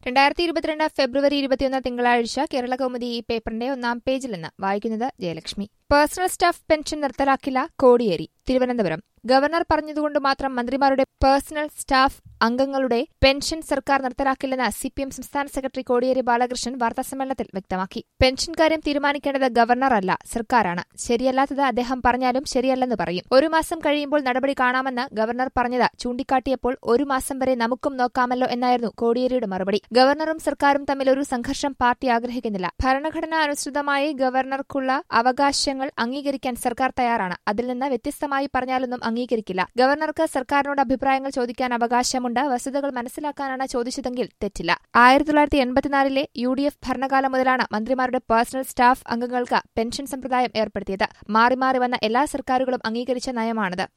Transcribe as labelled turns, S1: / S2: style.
S1: രണ്ടായിരത്തി ഇരുപത്തിരണ്ട് ഫെബ്രുവരി ഇരുപത്തിയൊന്ന് തിങ്കളാഴ്ച കേരള കൗമുദി ഈ പേപ്പറിന്റെ ഒന്നാം പേജിൽ നിന്ന് വായിക്കുന്നത് ജയലക്ഷ്മി പേഴ്സണൽ സ്റ്റാഫ് പെൻഷൻ നിർത്തലാക്കില്ല കോടിയേരി തിരുവനന്തപുരം ഗവർണർ പറഞ്ഞതുകൊണ്ട് മാത്രം മന്ത്രിമാരുടെ പേഴ്സണൽ സ്റ്റാഫ് അംഗങ്ങളുടെ പെൻഷൻ സർക്കാർ നിർത്തലാക്കില്ലെന്ന് സിപിഎം സംസ്ഥാന സെക്രട്ടറി കോടിയേരി ബാലകൃഷ്ണൻ വാർത്താസമ്മേളനത്തിൽ വ്യക്തമാക്കി പെൻഷൻ കാര്യം തീരുമാനിക്കേണ്ടത് ഗവർണറല്ല സർക്കാരാണ് ശരിയല്ലാത്തത് അദ്ദേഹം പറഞ്ഞാലും ശരിയല്ലെന്ന് പറയും ഒരു മാസം കഴിയുമ്പോൾ നടപടി കാണാമെന്ന് ഗവർണർ പറഞ്ഞത് ചൂണ്ടിക്കാട്ടിയപ്പോൾ ഒരു മാസം വരെ നമുക്കും നോക്കാമല്ലോ എന്നായിരുന്നു കോടിയേരിയുടെ മറുപടി ഗവർണറും സർക്കാരും തമ്മിൽ ഒരു സംഘർഷം പാർട്ടി ആഗ്രഹിക്കുന്നില്ല ഭരണഘടനാ അനുസൃതമായി ഗവർണർക്കുള്ള അവകാശങ്ങൾ അംഗീകരിക്കാൻ സർക്കാർ തയ്യാറാണ് അതിൽ നിന്ന് വ്യത്യസ്തമായി പറഞ്ഞാലൊന്നും അംഗീകരിക്കില്ല ഗവർണർക്ക് സർക്കാരിനോട് അഭിപ്രായങ്ങൾ ചോദിക്കാൻ അവകാശമുണ്ട് വസ്തുതകൾ മനസ്സിലാക്കാനാണ് ചോദിച്ചതെങ്കിൽ തെറ്റില്ല ആയിരത്തി തൊള്ളായിരത്തി എൺപത്തിനാലിലെ യു ഡി എഫ് ഭരണകാലം മുതലാണ് മന്ത്രിമാരുടെ പേഴ്സണൽ സ്റ്റാഫ് അംഗങ്ങൾക്ക് പെൻഷൻ സമ്പ്രദായം ഏർപ്പെടുത്തിയത് മാറി മാറി വന്ന എല്ലാ സർക്കാരുകളും അംഗീകരിച്ച നയമാണിത്